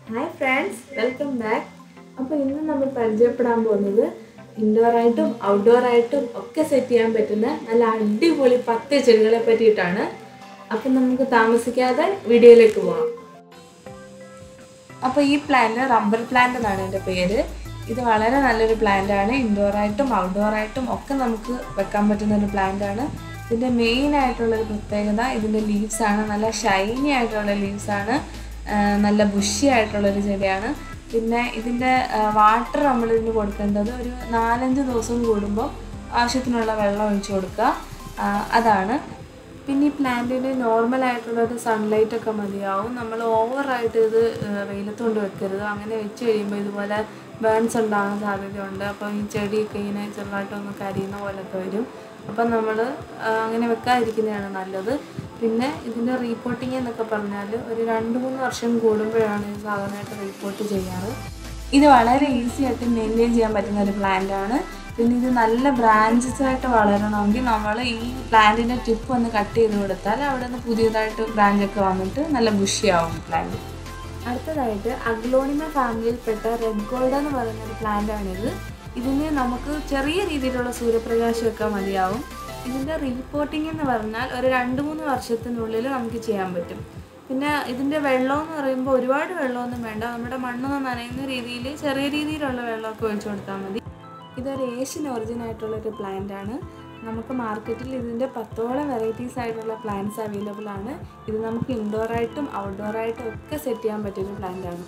hi friends welcome back അപ്പോൾ ഇന്ന് നമ്മൾ പരിചയപ്പെടാൻ പോകുന്നത് ഇൻഡോർ ആയിട്ടും ഔട്ട്ഡോർ ആയിട്ടും ഒക്കെ സെറ്റ് ചെയ്യാൻ പറ്റുന്ന നല്ല അടിപൊളി പത്ത് ചെടികളെ പറ്റിയിട്ടാണ് അപ്പം നമുക്ക് താമസിക്കാതെ വീഡിയോയിലേക്ക് പോകാം അപ്പോൾ ഈ പ്ലാന്റ് റബ്ബർ പ്ലാന്റ് എന്നാണ് എൻ്റെ പേര് ഇത് വളരെ നല്ലൊരു പ്ലാന്റ് ആണ് ഇൻഡോർ ആയിട്ടും ഔട്ട്ഡോർ ആയിട്ടും ഒക്കെ നമുക്ക് വെക്കാൻ പറ്റുന്ന ഒരു പ്ലാന്റ് ആണ് ഇതിൻ്റെ മെയിൻ ആയിട്ടുള്ള ഒരു പ്രത്യേകത ഇതിൻ്റെ ലീവ്സ് ആണ് നല്ല ഷൈനി ആയിട്ടുള്ള ലീവ്സ് ആണ് ആ, നല്ല ബുഷി ആയിട്ടുള്ളൊരു ചെടിയാണ് പിന്നെ ഇതിൻ്റെ വാട്ടർ നമ്മൾ ഇതിന് കൊടുക്കേണ്ടത് ഒരു നാലഞ്ച് ദിവസം കൂടുമ്പോൾ ആവശ്യത്തിനുള്ള വെള്ളം ഒഴിച്ചു കൊടുക്കുക ആ, അതാണ് പിന്നെ ഈ പ്ലാന്റിന് നോർമൽ ആയിട്ടുള്ള ഒരു സൺലൈറ്റ് ഒക്കെ മതിയാവും നമ്മൾ ഓവറായിട്ട് ഇത് ഏഹ്, വെയിലത്ത് കൊണ്ട് വെക്കരുത് അങ്ങനെ വെച്ച് കഴിയുമ്പോൾ ഇതുപോലെ ബേൺസ് ഉണ്ടാകാൻ സാധ്യതയുണ്ട് അപ്പോൾ ഈ ചെടിയൊക്കെ ഇങ്ങനെ ചെറുതായിട്ടൊന്ന് കരിയുന്ന പോലൊക്കെ വരും അപ്പം നമ്മൾ അങ്ങനെ വെക്കാതിരിക്കുന്നതാണ് നല്ലത് പിന്നെ ഇതിൻ്റെ റീപ്പോർട്ടിങ് എന്നൊക്കെ പറഞ്ഞാൽ ഒരു രണ്ട് മൂന്ന് വർഷം കൂടുമ്പോഴാണ് ഇത് സാധാരണയായിട്ട് റീപ്പോർട്ട് ചെയ്യാറ് ഇത് വളരെ ഈസി ആയിട്ട് മെയിൻറ്റെയിൻ ചെയ്യാൻ പറ്റുന്ന ഒരു പ്ലാന്റ് ആണ് പിന്നെ ഇത് നല്ല ബ്രാഞ്ചസ് ആയിട്ട് വളരണമെങ്കിൽ നമ്മൾ ഈ പ്ലാന്റിൻ്റെ ടിപ്പ് ഒന്ന് കട്ട് ചെയ്ത് കൊടുത്താൽ അവിടെ നിന്ന് പുതിയതായിട്ട് ബ്രാഞ്ചൊക്കെ വന്നിട്ട് നല്ല ബുഷിയാവും പ്ലാന്റ് അടുത്തതായിട്ട് അഗ്ലോണിമ ഫാമിലിയിൽപ്പെട്ട റെഡ് ഗോൾഡ് എന്ന് പറയുന്ന ഒരു പ്ലാന്റ് ആണിത് ഇതിന് നമുക്ക് ചെറിയ രീതിയിലുള്ള സൂര്യപ്രകാശമൊക്കെ മതിയാവും ഇതിൻ്റെ റീപോർട്ടിംഗ് എന്ന് പറഞ്ഞാൽ ഒരു രണ്ട് മൂന്ന് വർഷത്തിനുള്ളിൽ നമുക്ക് ചെയ്യാൻ പറ്റും പിന്നെ ഇതിൻ്റെ വെള്ളം എന്ന് പറയുമ്പോൾ ഒരുപാട് വെള്ളമൊന്നും വേണ്ട നമ്മുടെ മണ്ണൊന്ന് നനയുന്ന രീതിയിൽ ചെറിയ രീതിയിലുള്ള വെള്ളമൊക്കെ ഒഴിച്ചു കൊടുത്താൽ മതി ഇതൊരു ഏഷ്യൻ ഒറിജിൻ ആയിട്ടുള്ള ഒരു പ്ലാന്റ് ആണ് നമുക്ക് മാർക്കറ്റിൽ ഇതിൻ്റെ പത്തോളം വെറൈറ്റീസ് ആയിട്ടുള്ള പ്ലാന്റ്സ് അവൈലബിൾ ആണ് ഇത് നമുക്ക് ഇൻഡോർ ആയിട്ടും ഔട്ട്ഡോർ ആയിട്ടും ഒക്കെ സെറ്റ് ചെയ്യാൻ പറ്റിയൊരു പ്ലാന്റ് ആണ്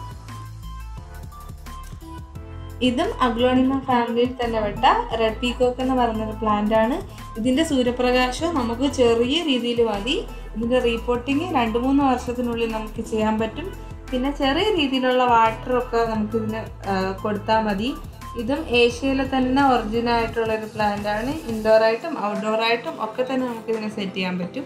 ഇതും അഗ്ലോണിമ ഫാമിലിയിൽ തന്നെ പെട്ട റെഡ് പീകോക്ക് എന്ന് പറയുന്നൊരു പ്ലാന്റ് ആണ് ഇതിൻ്റെ സൂര്യപ്രകാശം നമുക്ക് ചെറിയ രീതിയിൽ മതി ഇതിൻ്റെ റീപോർട്ടിങ് രണ്ട് മൂന്ന് വർഷത്തിനുള്ളിൽ നമുക്ക് ചെയ്യാൻ പറ്റും പിന്നെ ചെറിയ രീതിയിലുള്ള വാട്ടറൊക്കെ നമുക്ക് ഇതിന് കൊടുത്താൽ മതി ഇതും ഏഷ്യയിലെ തന്നെ ഒറിജിനൽ ആയിട്ടുള്ള ഒരു പ്ലാന്റ് ആണ് ഇൻഡോർ ആയിട്ടും ഔട്ട്ഡോർ ആയിട്ടും ഒക്കെ തന്നെ നമുക്ക് ഇതിനെ സെറ്റ് ചെയ്യാൻ പറ്റും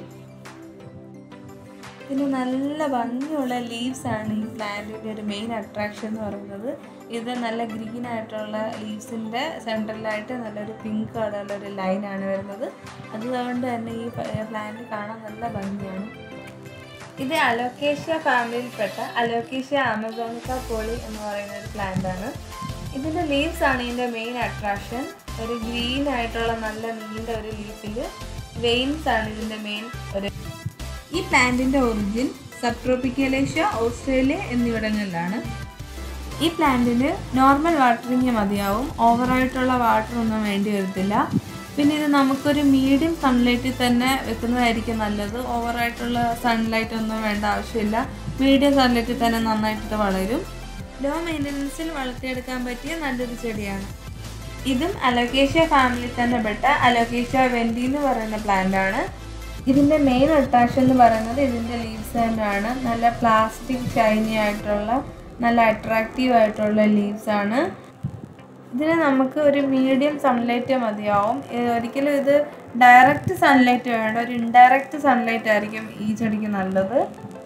പിന്നെ നല്ല ഭംഗിയുള്ള ലീവ്സ് ആണ് ഈ പ്ലാന്റിൻ്റെ ഒരു മെയിൻ അട്രാക്ഷൻ എന്ന് പറയുന്നത് ഇത് നല്ല ഗ്രീൻ ആയിട്ടുള്ള ലീവ്സിൻ്റെ സെൻട്രലായിട്ട് നല്ലൊരു പിങ്ക് കളറുള്ള ഒരു ലൈനാണ് വരുന്നത് അതുകൊണ്ട് തന്നെ ഈ പ്ലാന്റ് കാണാൻ നല്ല ഭംഗിയാണ് ഇത് അലോക്കേഷ്യ ഫാമിലിയിൽപ്പെട്ട അലോക്കേഷ്യ ആമസോണിക്ക പോളി എന്ന് പറയുന്ന ഒരു പ്ലാന്റ് ആണ് ഇതിൻ്റെ ലീവ്സ് ആണ് ഇതിൻ്റെ മെയിൻ അട്രാക്ഷൻ ഒരു ഗ്രീൻ ആയിട്ടുള്ള നല്ല നീണ്ട ഒരു ലീഫിൽ വെയിൻസ് ആണ് ഇതിൻ്റെ മെയിൻ ഒരു ഈ പ്ലാന്റിന്റെ ഒറിജിൻ സബ് ട്രോപ്പിക്കലേഷ്യ ഓസ്ട്രേലിയ എന്നിവിടങ്ങളിലാണ് ഈ പ്ലാന്റിന് നോർമൽ വാട്ടറിങ് മതിയാവും ഓവറായിട്ടുള്ള വാട്ടർ ഒന്നും വേണ്ടി വരത്തില്ല പിന്നെ ഇത് നമുക്കൊരു മീഡിയം സൺലൈറ്റിൽ തന്നെ വെക്കുന്നതായിരിക്കും നല്ലത് ഓവറായിട്ടുള്ള സൺലൈറ്റ് ഒന്നും വേണ്ട ആവശ്യമില്ല മീഡിയം സൺലൈറ്റിൽ തന്നെ നന്നായിട്ട് ഇത് വളരും ലോ മെയിൻ്റനൻസിൽ വളർത്തിയെടുക്കാൻ പറ്റിയ നല്ലൊരു ചെടിയാണ് ഇതും അലോക്കേഷ്യ ഫാമിലി തന്നെ പെട്ട അലോക്കേഷ്യ വെൻഡി എന്ന് പറയുന്ന പ്ലാന്റ് ആണ് ഇതിൻ്റെ മെയിൻ അട്രാക്ഷൻ എന്ന് പറയുന്നത് ഇതിൻ്റെ ലീവ്സ് തന്നെയാണ് നല്ല പ്ലാസ്റ്റിക് ഷൈനി ആയിട്ടുള്ള നല്ല അട്രാക്റ്റീവ് ആയിട്ടുള്ള ലീവ്സ് ആണ് ഇതിന് നമുക്ക് ഒരു മീഡിയം സൺലൈറ്റ് മതിയാവും ഇത് ഒരിക്കലും ഇത് ഡയറക്റ്റ് സൺലൈറ്റ് വേണ്ട ഒരു ഇൻഡയറക്റ്റ് സൺലൈറ്റ് ആയിരിക്കും ഈ ചെടിക്ക് നല്ലത്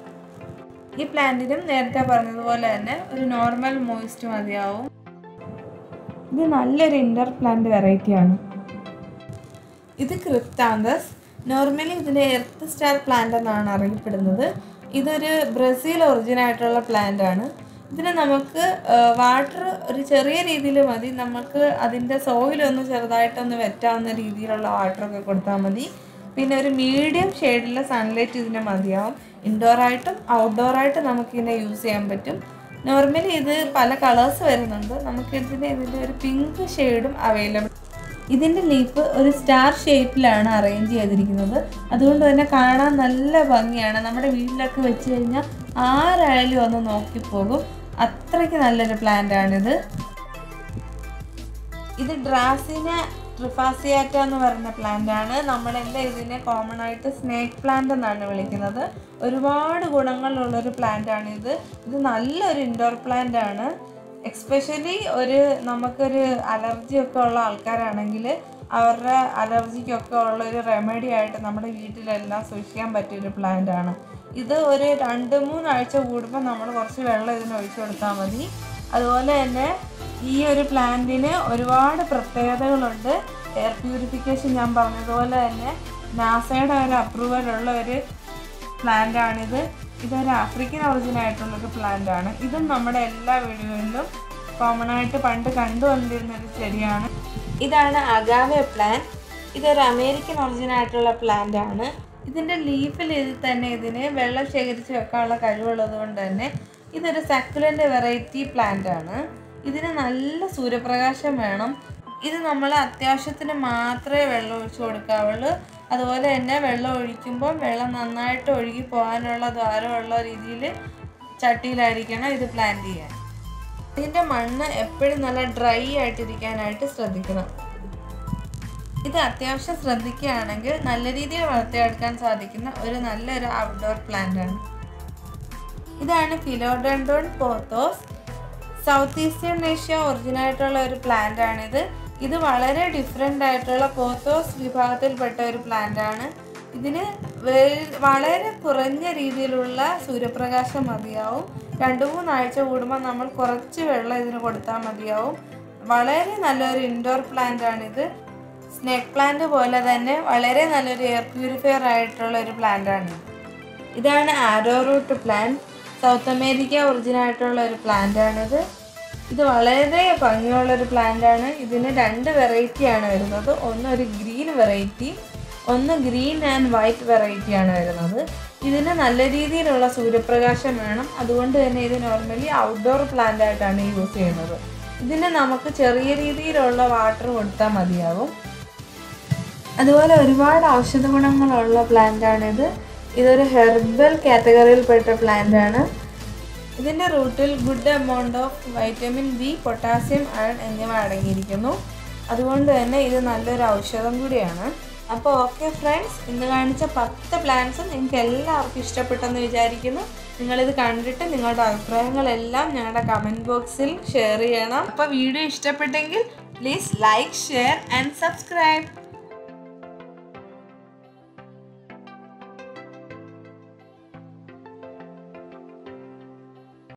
ഈ പ്ലാന്റിനും നേരത്തെ പറഞ്ഞതുപോലെ തന്നെ ഒരു നോർമൽ മോയിസ്റ്റ് മതിയാവും ഇത് നല്ലൊരു ഇൻഡോർ പ്ലാന്റ് വെറൈറ്റിയാണ് ഇത് ക്രിപ്താന്തസ് നോർമലി ഇതിനെ എർത്ത് സ്റ്റാർ പ്ലാന്റ് എന്നാണ് അറിയപ്പെടുന്നത് ഇതൊരു ബ്രസീൽ ഒറിജിൻ ആയിട്ടുള്ള പ്ലാന്റ് ആണ് ഇതിന് നമുക്ക് വാട്ടർ ഒരു ചെറിയ രീതിയിൽ മതി നമുക്ക് അതിൻ്റെ സോയിലൊന്ന് ചെറുതായിട്ടൊന്ന് വെറ്റാവുന്ന രീതിയിലുള്ള വാട്ടറൊക്കെ കൊടുത്താൽ മതി പിന്നെ ഒരു മീഡിയം ഷെയ്ഡിലെ സൺലൈറ്റ് ഇതിന് മതിയാവും ഇൻഡോർ ആയിട്ടും ഔട്ട്ഡോർ ആയിട്ടും നമുക്കിതിനെ യൂസ് ചെയ്യാൻ പറ്റും നോർമലി ഇത് പല കളേഴ്സ് വരുന്നുണ്ട് നമുക്ക് ഇതിന് ഇതിൻ്റെ ഒരു പിങ്ക് ഷെയ്ഡും അവൈലബിൾ ഇതിൻ്റെ ലീഫ് ഒരു സ്റ്റാർ ഷേപ്പിലാണ് അറേഞ്ച് ചെയ്തിരിക്കുന്നത് അതുകൊണ്ട് തന്നെ കാണാൻ നല്ല ഭംഗിയാണ് നമ്മുടെ വീട്ടിലൊക്കെ വെച്ച് കഴിഞ്ഞാൽ ആരായാലും ഒന്ന് നോക്കിപ്പോകും അത്രയ്ക്ക് നല്ലൊരു പ്ലാന്റ് ആണിത് ഇത് ഡ്രാസിന ട്രിഫാസിയാറ്റ എന്ന് പറയുന്ന പ്ലാന്റ് ആണ് നമ്മളെല്ലാം ഇതിനെ കോമൺ ആയിട്ട് സ്നേക്ക് പ്ലാന്റ് എന്നാണ് വിളിക്കുന്നത് ഒരുപാട് ഗുണങ്ങളുള്ളൊരു പ്ലാന്റ് ആണ് ഇത് ഇത് നല്ലൊരു ഇൻഡോർ പ്ലാന്റ് ആണ് എക്സ്പെഷ്യലി ഒരു നമുക്കൊരു അലർജി ഒക്കെ ഉള്ള ആൾക്കാരാണെങ്കിൽ അവരുടെ അലർജിക്കൊക്കെ ഉള്ള ഒരു റെമഡി ആയിട്ട് നമ്മുടെ വീട്ടിലെല്ലാം സൂക്ഷിക്കാൻ പറ്റിയൊരു പ്ലാന്റ് ആണ് ഇത് ഒരു രണ്ട് മൂന്നാഴ്ച കൂടുമ്പോൾ നമ്മൾ കുറച്ച് വെള്ളം ഇതിന് ഒഴിച്ചു കൊടുത്താൽ മതി അതുപോലെ തന്നെ ഈ ഒരു പ്ലാന്റിന് ഒരുപാട് പ്രത്യേകതകളുണ്ട് എയർ പ്യൂരിഫിക്കേഷൻ ഞാൻ പറഞ്ഞതുപോലെ തന്നെ നാസയുടെ ഒരു അപ്രൂവലുള്ള ഒരു പ്ലാന്റ് ആണിത് ഇതൊരു ആഫ്രിക്കൻ ഒറിജിൻ ആയിട്ടുള്ളൊരു പ്ലാന്റ് ആണ് ഇതും നമ്മുടെ എല്ലാ വീടുകളിലും കോമൺ ആയിട്ട് പണ്ട് കണ്ടുവന്നിരുന്ന ഒരു ചെടിയാണ് ഇതാണ് അഗാവെ പ്ലാന്റ് ഇതൊരു അമേരിക്കൻ ഒറിജിൻ ആയിട്ടുള്ള പ്ലാന്റ് ആണ് ഇതിൻ്റെ ലീഫിൽ ഇതിൽ തന്നെ ഇതിന് വെള്ളം ശേഖരിച്ച് വെക്കാനുള്ള കഴിവുള്ളത് കൊണ്ട് തന്നെ ഇതൊരു സക്കുലൻ്റ് വെറൈറ്റി പ്ലാന്റ് ആണ് ഇതിന് നല്ല സൂര്യപ്രകാശം വേണം ഇത് നമ്മൾ അത്യാവശ്യത്തിന് മാത്രമേ വെള്ളം ഒഴിച്ചു കൊടുക്കാവുള്ളൂ അതുപോലെ തന്നെ വെള്ളം ഒഴിക്കുമ്പോൾ വെള്ളം നന്നായിട്ട് ഒഴുകി പോകാനുള്ള ദ്വാരമുള്ള രീതിയിൽ ചട്ടിയിലായിരിക്കണം ഇത് പ്ലാന്റ് ചെയ്യാൻ ഇതിൻ്റെ മണ്ണ് എപ്പോഴും നല്ല ഡ്രൈ ആയിട്ടിരിക്കാനായിട്ട് ശ്രദ്ധിക്കണം ഇത് അത്യാവശ്യം ശ്രദ്ധിക്കുകയാണെങ്കിൽ നല്ല രീതിയിൽ വളർത്തിയെടുക്കാൻ സാധിക്കുന്ന ഒരു നല്ലൊരു ഔട്ട്ഡോർ പ്ലാന്റ് ആണ് ഇതാണ് philodendron pothos south eastern Asia ഒറിജിനായിട്ടുള്ള ഒരു പ്ലാന്റ് ആണിത് ഇത് വളരെ ഡിഫറെൻ്റ് ആയിട്ടുള്ള പോത്തോസ് വിഭാഗത്തിൽപ്പെട്ട ഒരു പ്ലാന്റ് ആണ് ഇതിന് വേ- വളരെ കുറഞ്ഞ രീതിയിലുള്ള സൂര്യപ്രകാശം മതിയാവും രണ്ട് മൂന്നാഴ്ച കൂടുമ്പോൾ നമ്മൾ കുറച്ച് വെള്ളം ഇതിന് കൊടുത്താൽ മതിയാവും വളരെ നല്ലൊരു ഇൻഡോർ പ്ലാന്റ് ആണിത് സ്നേക്ക് പ്ലാന്റ് പോലെ തന്നെ വളരെ നല്ലൊരു എയർ പ്യൂരിഫയർ ആയിട്ടുള്ള ഒരു പ്ലാന്റ് ആണ് ഇതാണ് arrowroot plant South America origin ആയിട്ടുള്ള ഒരു പ്ലാന്റ് ആണിത് ഇത് വളരെ ഭംഗിയുള്ള ഒരു പ്ലാന്റ് ആണ് ഇതിന് രണ്ട് വെറൈറ്റി ആണ് വരുന്നത് ഒന്ന് ഒരു ഗ്രീൻ വെറൈറ്റി ഒന്ന് ഗ്രീൻ ആൻഡ് വൈറ്റ് വെറൈറ്റി ആണ് വരുന്നത് ഇതിന് നല്ല രീതിയിലുള്ള സൂര്യപ്രകാശം വേണം അതുകൊണ്ട് തന്നെ ഇത് നോർമലി ഔട്ട്ഡോർ പ്ലാന്റ് ആയിട്ടാണ് യൂസ് ചെയ്യുന്നത് ഇതിന് നമുക്ക് ചെറിയ രീതിയിലുള്ള വാട്ടർ കൊടുത്താൽ മതിയാവും അതുപോലെ ഒരുപാട് ഔഷധ ഗുണങ്ങളുള്ള പ്ലാന്റ് ആണിത് ഇതൊരു ഹെർബൽ കാറ്റഗറിയിൽപ്പെട്ട പ്ലാന്റ് ആണ് ഇതിൻ്റെ റൂട്ടിൽ good amount of vitamin B potassium iron എന്നിവ അടങ്ങിയിരിക്കുന്നു അതുകൊണ്ട് തന്നെ ഇത് നല്ലൊരു ഔഷധം കൂടിയാണ് അപ്പോൾ ഓക്കെ ഫ്രണ്ട്സ് ഇന്ന് കാണിച്ച പത്ത് പ്ലാന്റ്സും നിങ്ങൾക്ക് എല്ലാവർക്കും ഇഷ്ടപ്പെട്ടെന്ന് വിചാരിക്കുന്നു നിങ്ങളിത് കണ്ടിട്ട് നിങ്ങളുടെ അഭിപ്രായങ്ങളെല്ലാം ഞങ്ങളുടെ കമൻറ്റ് ബോക്സിൽ ഷെയർ ചെയ്യണം അപ്പോൾ വീഡിയോ ഇഷ്ടപ്പെട്ടെങ്കിൽ please like share and subscribe